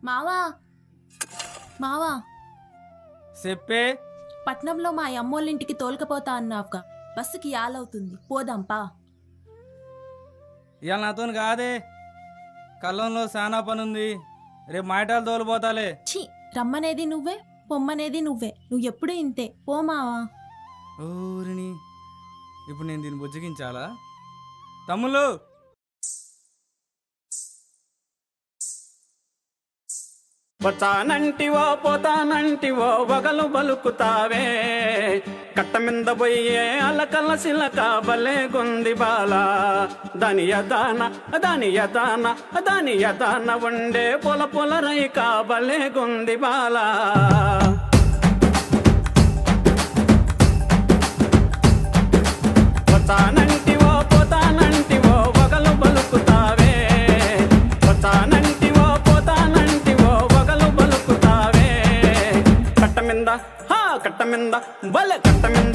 మావా మావా చెప్పే పట్నంలో మా అమ్మోళ్ళింటికి తోలుకపోతా అన్నావుగా బస్సుకి యాలవుతుంది పోదాంపా ఇవాళ నాతో కాదే కళ్ళంలో చాలా పని ఉంది రేపు మాయటాలు తోలిపోతాలే ఛీ రమ్మనేది నువ్వే పొమ్మనేది నువ్వే నువ్వు ఎప్పుడు ఇంతే పో మావా ఊరిని ఇప్పుడు నేను దీన్ని బుజ్జగించాలా తమ్ముళ్ళు వచ్చానంటివో పోతానంటివో వగలు బలుకుతావే కట్ట మీద పోయే అలకల సిలక బలే గుంది బాల దాని యదాన దాని యదాన దాని యదాన ఉండే పొల పొల రైక బలే గుంది బాల వచ్చానంటివో పోతానంటివో వగలు బలుకుతావే వచ్చానంటివో పోతానంటివో వగలు బలుకుతావే కట్ట మింద హా కట్ట మింద బల కట్ట మింద